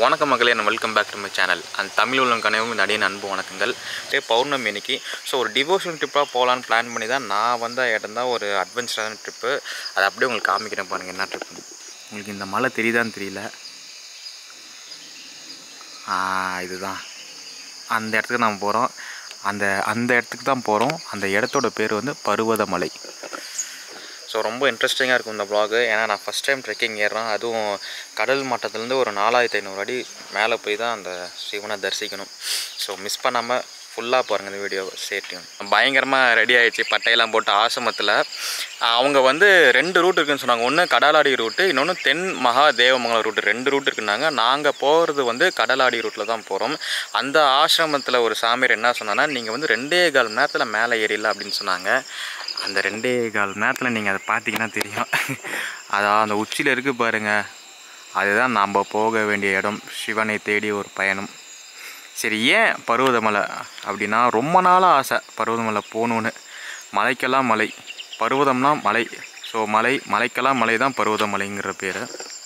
வணக்கம் மக்களே நான் welcome back to my channel அந்த தமிழ் உள்ள கனவும் இந்த அடியின் அன்பு வணக்கங்கள் டே பௌர்ணமி இன்னைக்கு ஸோ ஒரு டிவோஷனல் ட்ரிப்பாக போகலான்னு பிளான் பண்ணி தான் நான் வந்த இடம் தான் ஒரு அட்வென்ச்சரான ட்ரிப்பு அதை அப்படியே உங்களுக்கு காமிக்கிறேன் பாருங்கள் என்ன ட்ரிப்பு உங்களுக்கு இந்த மலை தெரியுதான்னு தெரியல ஆ, இதுதான் அந்த இடத்துக்கு நம்ம போகிறோம் அந்த அந்த இடத்துக்கு தான் போகிறோம் அந்த இடத்தோட பேர் வந்து பருவதமலை ஸோ ரொம்ப இன்ட்ரெஸ்டிங்காக இருக்கும் இந்த vlog ஏன்னா நான் ஃபஸ்ட் டைம் ட்ரெக்கிங் ஏறுறேன் அதுவும் கடல் மட்டத்துலேருந்து ஒரு நாலாயிரத்தி ஐநூறு அடி மேலே போய் தான் அந்த சிவனை தரிசிக்கணும் ஸோ மிஸ் பண்ணாமல் ஃபுல்லாக பாருங்கள் இந்த வீடியோ சேட்டியும் பயங்கரமாக ரெடி ஆயிடுச்சு பட்டையெல்லாம் போட்டு ஆசிரமத்தில் அவங்க வந்து ரெண்டு ரூட் இருக்குன்னு சொன்னாங்க ஒன்று கடலாடி ரூட்டு இன்னொன்று தென் மகா தேவமங்கலம் ரூட்டு ரெண்டு ரூட் இருக்குன்னாங்க நாங்கள் போகிறது வந்து கடலாடி ரூட்டில் தான் போகிறோம் அந்த ஆசிரமத்தில் ஒரு சாமியார் என்ன சொன்னான்னா நீங்கள் வந்து ரெண்டே கால் மணி நேரத்தில் மேலே ஏறிடலாம் அப்படின்னு சொன்னாங்க அந்த ரெண்டே கால் நேரத்தில் நீங்கள் அதை பார்த்தீங்கன்னா தெரியும் அதான் அந்த உச்சியில் இருக்குது பாருங்கள் அதுதான் நாம் போக வேண்டிய இடம் சிவனை தேடி ஒரு பயணம் சரி ஏன் பருவதமலை அப்படின்னா ரொம்ப நாளாக ஆசை பருவதமலை போகணுன்னு மலைக்கெல்லாம் மலை பருவதம்னா மலை ஸோ மலை மலைக்கெல்லாம் மலை தான் பருவதமலைங்கிற பேர்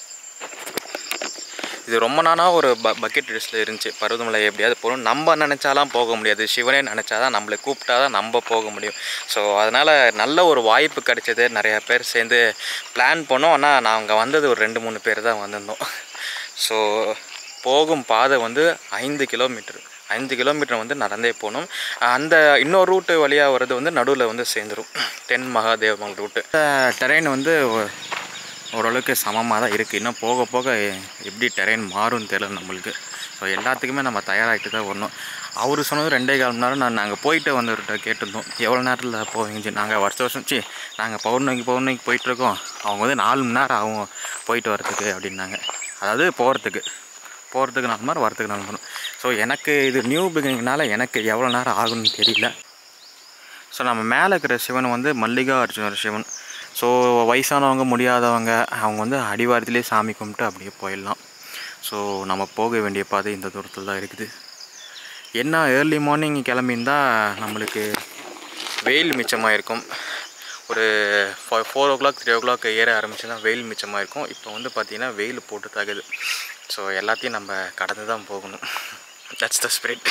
இது ரொம்ப நாளாக ஒரு ப பக்கெட் லிஸ்ட்டில் இருந்துச்சு பருவதமலை எப்படியாவது போகணும் நம்ம நினச்சாலாம் போக முடியாது சிவனே நினச்சாதான் நம்மளை கூப்பிட்டா தான் நம்ம போக முடியும் ஸோ அதனால் நல்ல ஒரு வாய்ப்பு கிடைச்சது நிறையா பேர் சேர்ந்து பிளான் பண்ணோம் ஆனால் நாங்கள் வந்தது ஒரு ரெண்டு மூணு பேர் தான் வந்திருந்தோம் ஸோ போகும் பாதை வந்து ஐந்து கிலோமீட்டர் ஐந்து கிலோமீட்டர் வந்து நடந்தே போகணும் அந்த இன்னொரு ரூட்டு வழியாக வர்றது வந்து நடுவில் வந்து சேர்ந்துரும் தென் மகாதேவமங்கல் ரூட்டு டெரெயின் வந்து ஒ- ஓரளவுக்கு சமமாக தான் இருக்குது இன்னும் போக போக எப்படி டெரெயின் மாறும்னு தெரியல நம்மளுக்கு ஸோ எல்லாத்துக்குமே நம்ம தயாராகிட்டு தான் வரணும் அவர் சொன்னது ரெண்டே கால் மணி நேரம் நான் நாங்கள் போயிட்டு வந்தவர்கிட்ட கேட்டிருந்தோம் எவ்வளோ நேரத்தில் போவீங்க நாங்கள் வருஷ வருஷம் சி நாங்கள் பௌர்ணமிக்கு பௌர்ணமிக்கு போயிட்டுருக்கோம் அவங்க வந்து நாலு மணி நேரம் ஆகும் போயிட்டு வரத்துக்கு அப்படின்னாங்க அதாவது போகிறதுக்கு போகிறதுக்கு நாலு மணி நேரம் வரத்துக்கு நாலு மணி நேரம் ஸோ எனக்கு இது நியூ பிகினிங்னால எனக்கு எவ்வளோ நேரம் ஆகும்னு தெரியல ஸோ நம்ம மேலே இருக்கிற சிவன் வந்து மல்லிகா அர்ஜுனர் சிவன் ஸோ வயசானவங்க முடியாதவங்க அவங்க வந்து அடிவாரத்திலே சாமி கும்பிட்டு அப்படியே போயிடலாம் ஸோ நம்ம போக வேண்டிய பாதை இந்த தூரத்தில் தான் இருக்குது என்ன ஏர்லி மார்னிங் கிளம்பியிருந்தா நம்மளுக்கு வெயில் மிச்சமாக இருக்கும் ஒரு four o'clock three o'clock ஏற ஆரம்பிச்சுன்னா வெயில் மிச்சமாக இருக்கும் இப்போ வந்து பார்த்திங்கன்னா வெயில் போட்டு தாக்குது ஸோ எல்லாத்தையும் நம்ம கடந்து தான் போகணும் தட்ஸ் த ஸ்பிரிட்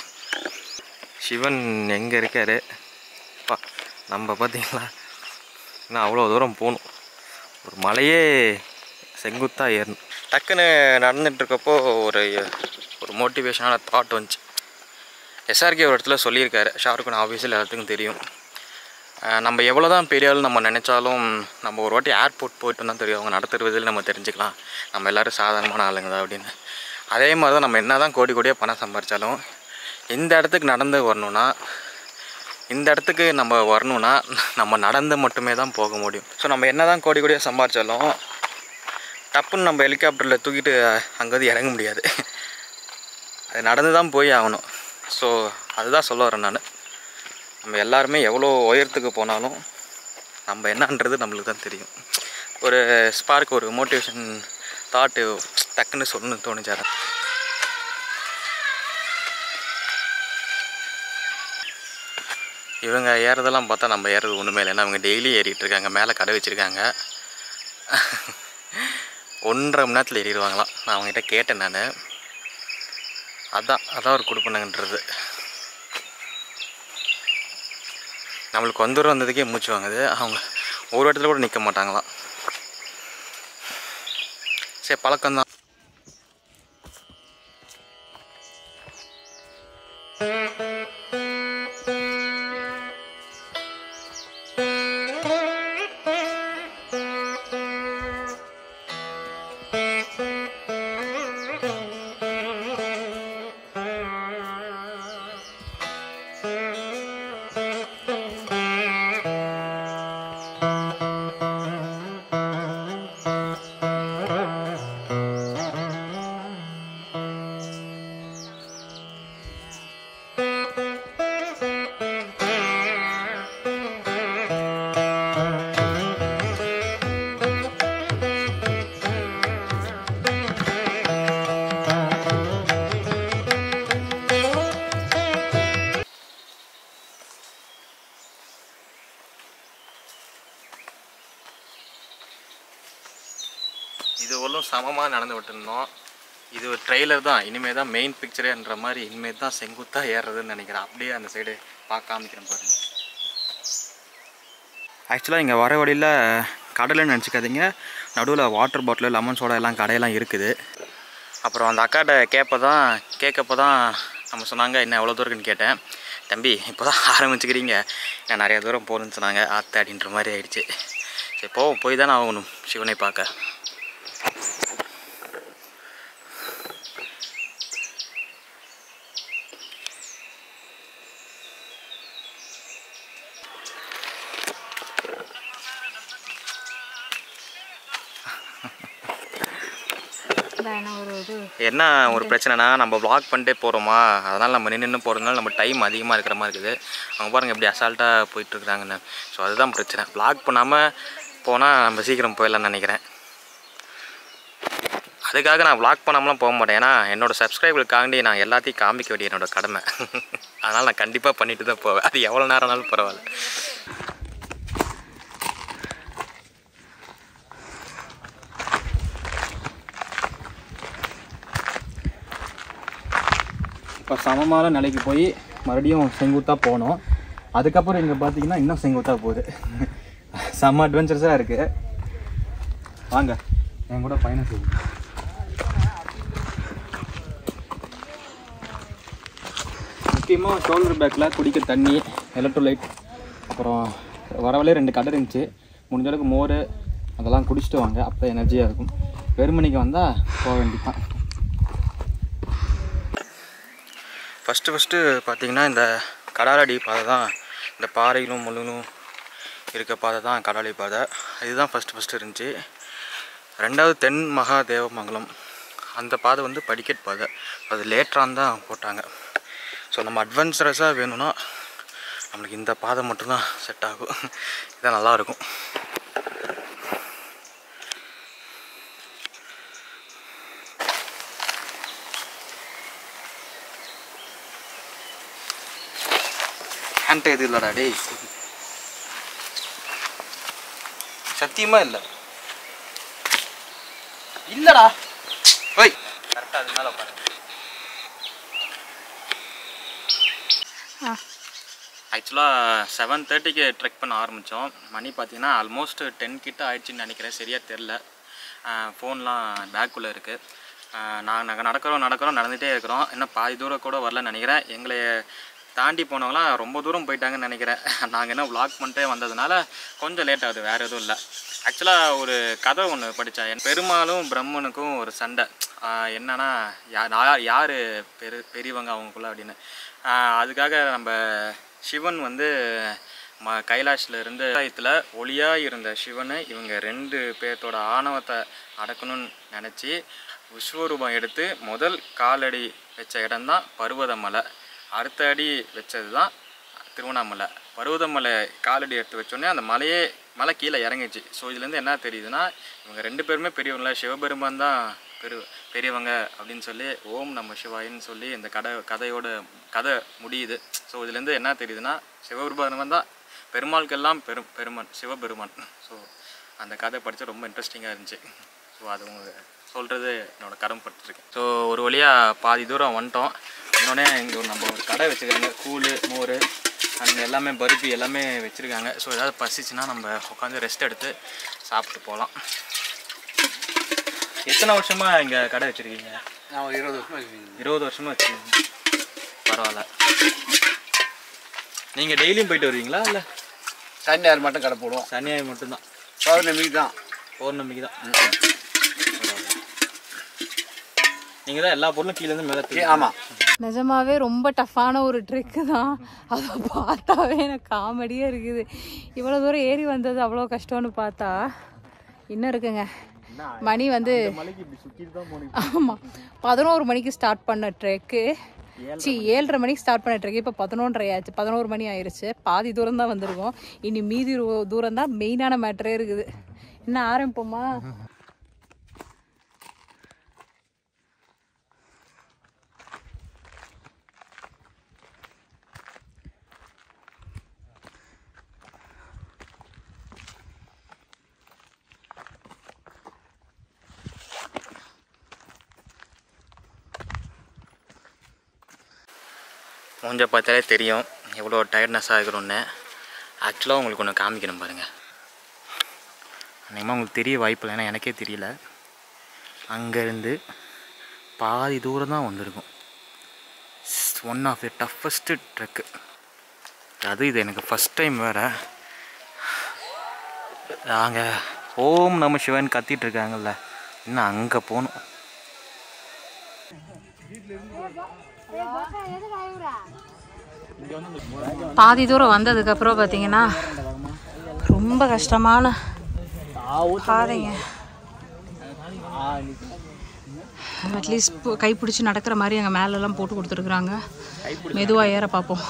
சிவன் எங்கே இருக்காரு பா நம்ம பார்த்தீங்களா இன்னும் அவ்வளோ தூரம் போகணும் ஒரு மலையே செங்குத்தாக ஏறணும் டக்குன்னு நடந்துட்டு இருக்கப்போ ஒரு ஒரு மோட்டிவேஷனான தாட் வந்துச்சு எஸ்ஆர்கே ஒரு இடத்துல சொல்லியிருக்காரு ஷாருக்கான் ஆஃபீஸில் எல்லாத்துக்கும் தெரியும் அஹ் நம்ம எவ்வளோ தான் பெரிய ஆள் நம்ம நினச்சாலும் நம்ம ஒரு வாட்டி ஏர்போர்ட் போயிட்டு தான் தெரியும் அவங்க நடத்துகிற விதில் நம்ம தெரிஞ்சுக்கலாம் நம்ம எல்லோரும் சாதாரணமான ஆளுங்க தான் அப்படின்னு அதே மாதிரி தான் நம்ம என்ன தான் கோடி கோடியாக பணம் சம்பாரித்தாலும் இந்த இடத்துக்கு நடந்து வரணும்னா இந்த இடத்துக்கு நம்ம வரணும்னா நம்ம நடந்து மட்டுமே தான் போக முடியும் ஸோ நம்ம என்ன தான் கோடி கோடியாக சம்பாரித்தாலும் டப்புன்னு நம்ம ஹெலிகாப்டரில் தூக்கிட்டு அங்கேருந்து இறங்க முடியாது அது நடந்து தான் போய் ஆகணும் ஸோ அதுதான் சொல்ல வரேன் நான் நம்ம எல்லாருமே எவ்வளோ உயரத்துக்கு போனாலும் நம்ம என்னன்றது நம்மளுக்கு தான் தெரியும் ஒரு ஸ்பார்க் ஒரு மோட்டிவேஷன் தாட்டு டக்குன்னு சொல்லணும்னு தோணுச்சாரு இவங்க ஏறதெல்லாம் பார்த்தா நம்ம ஏறது ஒன்றுமே இல்லை ஏன்னா அவங்க டெய்லி ஏறிட்டு இருக்காங்க மேலே கடை வச்சுருக்காங்க ஒன்றரை மணி நேரத்தில் ஏறிடுவாங்களாம் நான் அவங்ககிட்ட கேட்டேன் நான் அதான் அதான் ஒரு கொடுப்பனங்கன்றது நம்மளுக்கு வந்துடும் வந்ததுக்கே மூச்சு வாங்குது அவங்க ஒரு இடத்துல கூட நிற்க மாட்டாங்களாம் சரி பழக்கம்தான் இது ஒன்றும் சமமாக நடந்து விட்டுருந்தோம் இது ஒரு ட்ரெய்லர் தான் இனிமேல் தான் மெயின் பிக்சரேன்ற மாதிரி இனிமேல் தான் செங்குத்தாக ஏறுறதுன்னு நினைக்கிறேன் அப்படியே அந்த சைடு பார்க்க காமிக்கிறேன் பாருங்க ஆக்சுவலாக இங்கே வர வழியில் கடலைன்னு நினச்சிக்காதீங்க நடுவில் வாட்டர் பாட்டில் லெமன் சோடா எல்லாம் கடையெல்லாம் இருக்குது அப்புறம் அந்த அக்காட்ட கேட்ப தான் கேட்கப்போ தான் நம்ம சொன்னாங்க என்ன எவ்வளோ தூரம்னு கேட்டேன் தம்பி இப்போ தான் ஆரம்பிச்சுக்கிறீங்க நான் நிறைய தூரம் போகணுன்னு சொன்னாங்க ஆத்த அப்படின்ற மாதிரி ஆயிடுச்சு சரி போவோம் போய் தானே ஆகணும் சிவனை பார்க்க ஒரு இது என்ன ஒரு பிரச்சனைனா நம்ம vlog பண்ணிட்டே போகிறோமா அதனால் நம்ம நின்று நின்று போகிறதுனால நம்ம டைம் அதிகமாக இருக்கிற மாதிரி இருக்குது அவங்க பாருங்கள் எப்படி அசால்ட்டாக போயிட்டுருக்குறாங்கன்னு ஸோ அதுதான் பிரச்சனை vlog பண்ணாமல் போனால் நம்ம சீக்கிரம் போயிடலாம்னு நினைக்கிறேன் அதுக்காக நான் vlog பண்ணாமலாம் போக மாட்டேன் ஏன்னா என்னோடய சப்ஸ்கிரைபருக்காண்டி நான் எல்லாத்தையும் காமிக்க வேண்டிய என்னோட கடமை அதனால் நான் கண்டிப்பாக பண்ணிட்டு தான் போவேன் அது எவ்வளோ நேரம்னாலும் பரவாயில்ல இப்போ சமமான நிலைக்கு போய் மறுபடியும் செங்குத்தாக போனோம் அதுக்கப்புறம் இங்கே பார்த்தீங்கன்னா இன்னும் செங்குத்தாக போகுது செம்ம அட்வென்ச்சர்ஸாக இருக்குது வாங்க என் கூட பயணம் செய்யுங்க முக்கியமாக ஷோல்டர் பேக்கில் குடிக்க தண்ணி எலக்ட்ரோலைட் அப்புறம் வரவலே ரெண்டு கடை இருந்துச்சு முடிஞ்ச அளவுக்கு மோர் அதெல்லாம் குடிச்சிட்டு வாங்க அப்போ எனர்ஜியாக இருக்கும் வெறுமணிக்கு வந்தால் போக வேண்டியதான் ஃபஸ்ட்டு ஃபஸ்ட்டு பார்த்தீங்கன்னா இந்த கடாலடி பாதை தான் இந்த பாறைகளும் முள்ளும் இருக்க பாதை தான் கடாலி பாதை இதுதான் ஃபஸ்ட்டு ஃபஸ்ட்டு இருந்துச்சு ரெண்டாவது தென் மகாதேவமங்கலம் அந்த பாதை வந்து படிக்கட் பாதை அது லேட்டராக தான் போட்டாங்க ஸோ நம்ம அட்வென்ச்சரஸாக வேணும்னா நம்மளுக்கு இந்த பாதை மட்டும்தான் செட் ஆகும் இதான் நல்லாயிருக்கும் ஹேண்ட் எது இல்லைடா டேய் சத்தியமா இல்லை இல்லடா ஓய் கரெக்டாக அது மேலே பாருங்க ஆ ஆக்சுவலாக செவன் தேர்ட்டிக்கு ட்ரெக் பண்ண ஆரம்பித்தோம் மணி பார்த்தீங்கன்னா ஆல்மோஸ்ட் டென் கிட்ட ஆயிடுச்சுன்னு நினைக்கிறேன் சரியாக தெரில ஃபோன்லாம் பேக்குள்ளே இருக்குது நான் நாங்கள் நடக்கிறோம் நடக்கிறோம் நடந்துகிட்டே இருக்கிறோம் இன்னும் பாதி தூரம் கூட வரலன்னு நினைக்கிறேன் எங்களை தாண்டி போனவங்களாம் ரொம்ப தூரம் போயிட்டாங்கன்னு நினைக்கிறேன் நாங்கள் என்ன vlog பண்ணிட்டே வந்ததுனால கொஞ்சம் லேட் ஆகுது வேறு எதுவும் இல்லை ஆக்சுவலாக ஒரு கதை ஒன்று படித்தேன் என் பெருமாளும் பிரம்மனுக்கும் ஒரு சண்டை ஆஹ் என்னன்னா யார் யார் பெரு பெரியவங்க அவங்களுக்குள்ள அப்படின்னு ஆஹ் அதுக்காக நம்ம சிவன் வந்து ம கைலாஷில் இருந்து இதில் ஒளியாக இருந்த சிவனை இவங்க ரெண்டு பேர்த்தோட ஆணவத்தை அடக்கணும்னு நினச்சி விஸ்வரூபம் எடுத்து முதல் காலடி வச்ச இடம்தான் பர்வதமலை அடுத்த அடி வச்சது தான் திருவண்ணாமலை பருவதமலை காலடி எடுத்து வச்சோடனே அந்த மலையே மலை கீழே இறங்கிச்சு ஸோ இதுலேருந்து என்ன தெரியுதுன்னா இவங்க ரெண்டு பேருமே பெரியவங்கள சிவபெருமான் தான் பெரு பெரியவங்க அப்படின்னு சொல்லி ஓம் நம்ம சிவாயின்னு சொல்லி இந்த கதை கதையோட கதை முடியுது ஸோ இதுலேருந்து என்ன தெரியுதுன்னா சிவபெருமான் தான் பெருமாளுக்கெல்லாம் பெரும் பெருமான் சிவபெருமான் ஸோ அந்த கதை படித்தா ரொம்ப இன்ட்ரெஸ்டிங்காக இருந்துச்சு ஸோ அது உங்க சொல்கிறது என்னோட கடமைப்பட்டிருக்கேன் ஸோ ஒரு வழியாக பாதி தூரம் வந்துட்டோம் இன்னொன்னே இங்கே ஒரு நம்ம ஒரு கடை வச்சுருக்காங்க கூழ் மோர் அங்கே எல்லாமே பருப்பி எல்லாமே வச்சுருக்காங்க ஸோ ஏதாவது பசிச்சுன்னா நம்ம உட்காந்து ரெஸ்ட் எடுத்து சாப்பிட்டு போகலாம் எத்தனை வருஷமாக இங்கே கடை வச்சுருக்கீங்க நான் ஒரு இருபது வருஷமா இருக்கேன் இருபது வருஷமாக வச்சுருக்கீங்க பரவாயில்ல நீங்கள் டெய்லியும் போயிட்டு வருவீங்களா இல்லை சனி ஞாயிறு மட்டும் கடை போடுவோம் சனியாய் மட்டும்தான் பௌர்ணமிக்கு தான் பௌர்ணமிக்கு தான் நீங்கள் தான் எல்லா பொருளும் கீழேருந்து மேலே ஏ, ஆமாம் நிஜமாவே ரொம்ப டஃப்பான ஒரு ட்ரிக்கு தான் அதை பார்த்தாவே எனக்கு காமெடியாக இருக்குது இவ்வளோ தூரம் ஏறி வந்தது அவ்வளோ கஷ்டம்னு பார்த்தா இன்னும் இருக்குங்க மணி வந்து மலைக்கு இப்படி சுற்றிட்டு தான் போனீங்க ஆமாம் பதினோரு மணிக்கு ஸ்டார்ட் பண்ண ட்ரெக்கு சி ஏழரை மணிக்கு ஸ்டார்ட் பண்ண ட்ரெக் இப்போ பதினொன்றரை ஆச்சு பதினோரு மணி ஆயிருச்சு பாதி தூரம் தான் வந்திருக்கோம் இனி மீதி ரு- தூரம் தான் மெயினான மேட்டரே இருக்குது என்ன ஆரம்பிப்போமா மூஞ்ச பார்த்தாலே தெரியும் எவ்வளோ டயர்ட்னஸாக இருக்கிறோன்னு ஆக்சுவலாக உங்களுக்கு ஒன்று காமிக்கணும் பாருங்கள் அநேகமாக உங்களுக்கு தெரிய வாய்ப்பு இல்லை ஏன்னா எனக்கே தெரியல அங்கேருந்து பாதி தூரம் தான் வந்திருக்கும் one of the toughest trek அது இது எனக்கு ஃபஸ்ட் டைம் வேறு நாங்கள் ஓம் நம சிவன் கத்திட்டு இருக்காங்கல்ல இன்னும் அங்கே போகணும் பாதி தூரம் வந்ததுக்கப்புறம் பார்த்தீங்கன்னா ரொம்ப கஷ்டமான பாதைங்க அட்லீஸ்ட் கை பிடிச்சி நடக்கிற மாதிரி அங்கே மேலெல்லாம் போட்டு கொடுத்துருக்குறாங்க மெதுவாக ஏற பார்ப்போம்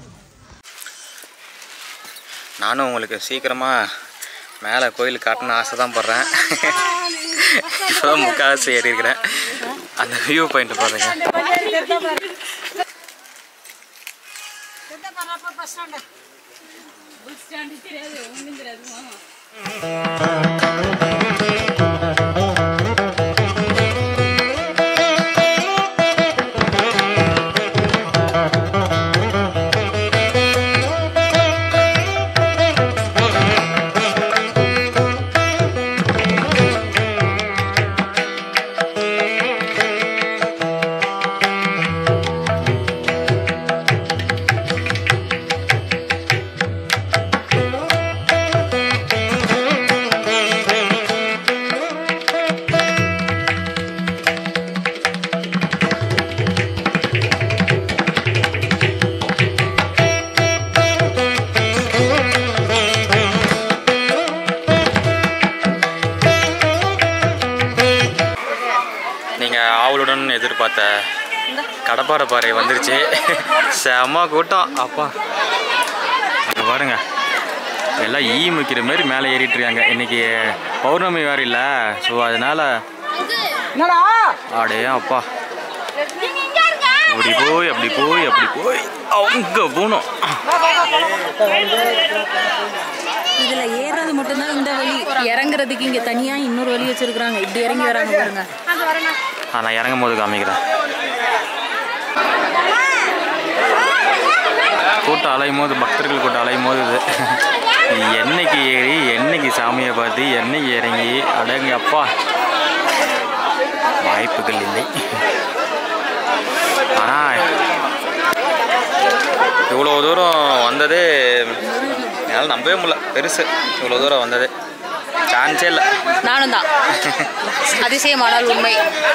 நானும் உங்களுக்கு சீக்கிரமாக மேலே கோயில் காட்டணும்னு ஆசை தான் படுறேன் இப்போ முக்கால்வாசி ஏறி இருக்கிறேன் அந்த வியூ பாயிண்ட் பாருங்க நீங்கள் ஆவலுடன் எதிர்பார்த்த கடப்பாறை பாறை வந்துருச்சு செம்ம கூட்டம் அப்பா அங்கே பாருங்க எல்லாம் ஈ முக்கிற மாதிரி மேலே ஏறிட்டு இருக்காங்க இன்னைக்கு பௌர்ணமி வேறு இல்லை ஸோ அதனால அடே அப்பா அப்படி போய் அப்படி போய் அப்படி போய் அங்கே போகணும் இதில் ஏறுறது மட்டும்தான் இந்த வழி இறங்குறதுக்கு இங்கே தனியாக இன்னொரு வழி வச்சிருக்கிறாங்க இப்படி இறங்கி வராங்க பாருங்க ஆ நான் இறங்கும் போது காமிக்கிறேன் கூட்டம் அலையும் போது பக்தர்கள் கூட்டம் அலையும் போது இது என்னைக்கு ஏறி என்னைக்கு சாமியை பார்த்து என்னைக்கு இறங்கி அடங்க அப்பா வாய்ப்புகள் இல்லை ஆனால் இவ்வளோ தூரம் வந்ததே என்னால் நம்பவே முடியல பெருசு இவ்வளோ தூரம் வந்தது சான்ஸே இல்லை நானும் தான் அதிசயமானால் உண்மை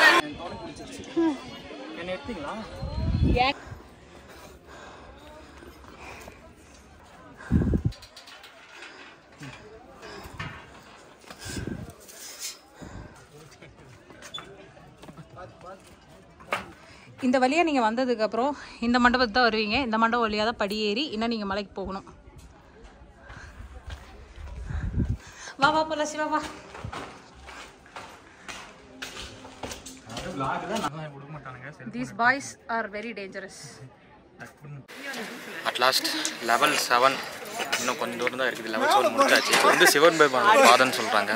இந்த வழியாக நீங்கள் வந்ததுக்கப்புறம் இந்த மண்டபத்துக்கு தான் வருவீங்க இந்த மண்டபம் வழியாக தான் படி ஏறி இன்னும் நீங்கள் மலைக்கு போகணும் வா வா போல சிவா வா these boys are very dangerous at last level seven இன்னும் கொஞ்சம் தூரம் தான் இருக்குது லெவல் செவன் முடிச்சாச்சு இது வந்து சிவன் பெருமான் பாதம்னு சொல்கிறாங்க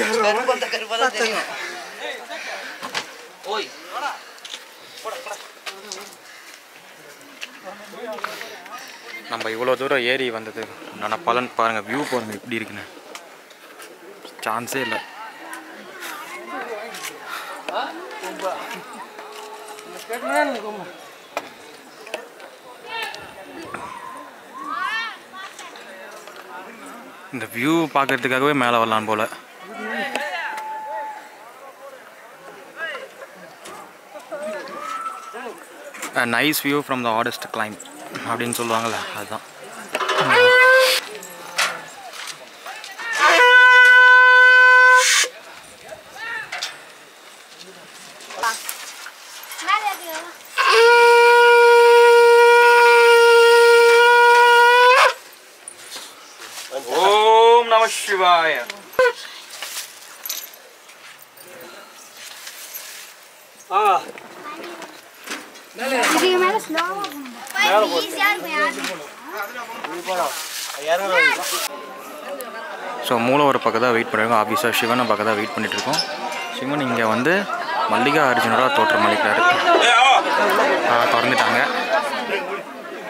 நம்ம இவ்வளோ தூரம் ஏறி வந்தது நான் பலன் பாருங்கள் வியூ பாருங்கள் எப்படி இருக்குன்னு சான்ஸே இல்லை இந்த வியூ பார்க்கறதுக்காகவே மேலே வரலாம் போல் nice view from the hardest climb அப்படின்னு சொல்லுவாங்கள்ல அதுதான் ஓம் நம சிவாய இதுக்கு மேல ஸ்லோவா ஈஸியா இருக்கும் யாருக்கு ஸோ மூல ஒரு பக்கம் தான் வெயிட் பண்ணுறாங்க ஆஃபீஸாக சிவனை பக்கம் தான் வெயிட் பண்ணிட்டு இருக்கோம் சிவன் இங்கே வந்து மல்லிகா அர்ஜுனராக தோற்றம் அளிக்கிறாரு ஆ, திறந்துட்டாங்க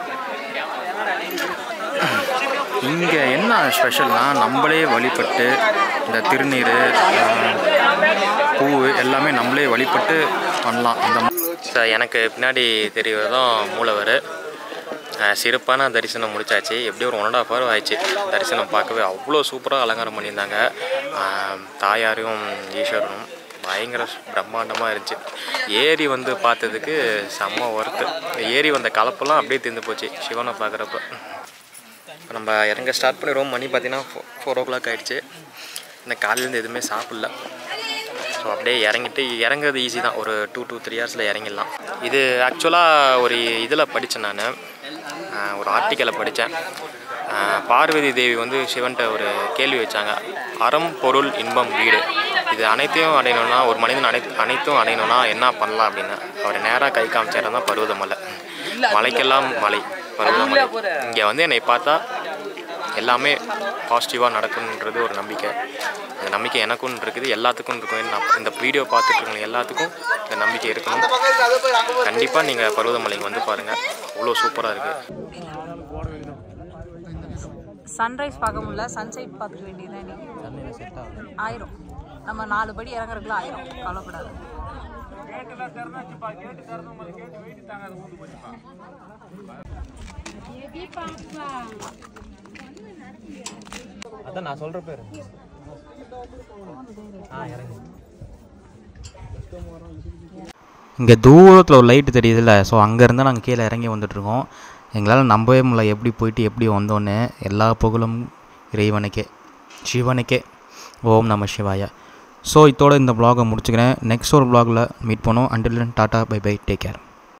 இங்கே என்ன ஸ்பெஷல்னால் நம்மளே வழிபட்டு இந்த திருநீர் பூ எல்லாமே நம்மளே வழிபட்டு பண்ணலாம் இந்த ஸோ எனக்கு பின்னாடி தெரியறதும் மூலவர் அஹ் சிறப்பான தரிசனம் முடிச்சாச்சு எப்படியும் ஒரு ஒன் அண்ட் ஆஃப் ஹவர் ஆயிடுச்சு தரிசனம் பார்க்கவே அவ்வளோ சூப்பராக அலங்காரம் பண்ணியிருந்தாங்க அஹ் தாயாரும் ஈஸ்வரனும் பயங்கர பிரம்மாண்டமாக இருந்துச்சு ஏரி வந்து பார்த்ததுக்கு செம்ம ஒர்த்து ஏரி வந்த கலப்பெல்லாம் அப்படியே தீர்ந்து போச்சு சிவனை பார்க்குறப்ப இப்போ நம்ம இறங்க ஸ்டார்ட் பண்ணிடுவோம் மணி பார்த்தீங்கன்னா ஃபோ ஃபோர் ஓ கிளாக் ஆகிடுச்சு இந்த காலையிலேருந்து எதுவுமே சாப்பிடல ஸோ அப்படியே இறங்கிட்டு இறங்குறது ஈஸி தான் ஒரு டூ டூ த்ரீ ஹவர்ஸில் இறங்கிடலாம் இது ஆக்சுவலாக ஒரு இதில் படித்தேன் நான் ஒரு ஆர்டிக்கலை படித்தேன் பார்வதி தேவி வந்து சிவன்கிட்ட ஒரு கேள்வி வச்சாங்க அறம் பொருள் இன்பம் வீடு இது அனைத்தையும் அடையணும்னா ஒரு மனிதன் அனை அனைத்தும் அடையணும்னா என்ன பண்ணலாம் அப்படின்னு அவர் நேராக கை காமிச்சாரு தான் பருவதமலை மலைக்கெல்லாம் மலை பருவதமலை இங்கே வந்து என்னை பார்த்தா எல்லாமே பாசிட்டிவாக நடக்கும்ன்றது ஒரு நம்பிக்கை அந்த நம்பிக்கை எனக்கும் இருக்குது எல்லாத்துக்கும் இருக்கும் நான் இந்த வீடியோ பார்த்துட்டு இருக்கவங்க எல்லாத்துக்கும் இந்த நம்பிக்கை இருக்கணும் கண்டிப்பாக நீங்கள் பருவதமலைக்கு வந்து பாருங்கள் அவ்வளோ சூப்பராக இருக்குது சன்ரைஸ் பார்க்க முடியல சன்செட் பார்த்துக்க வேண்டியதுதான் நீ ஆயிரும் நம்ம நாலு படி இறங்குறதுக்குள்ள ஆயிரும் கவலைப்படாது அதான் நான் சொல்கிற பேர் ஆ இறங்கு இங்கே தூரத்தில் ஒரு லைட்டு தெரியுதுல்ல ஸோ அங்கேருந்து நாங்கள் கீழே இறங்கி வந்துட்டுருக்கோம் எங்களால் நம்பவே முடியல எப்படி போயிட்டு எப்படி வந்தோன்னு எல்லா புகழும் இறைவனுக்கே சிவனுக்கே ஓம் நம சிவாய ஸோ இதோட இந்த vlog-அ முடிச்சுக்கிறேன் நெக்ஸ்ட் ஒரு vlog-ல மீட் பண்ணோம் until tata bye bye take care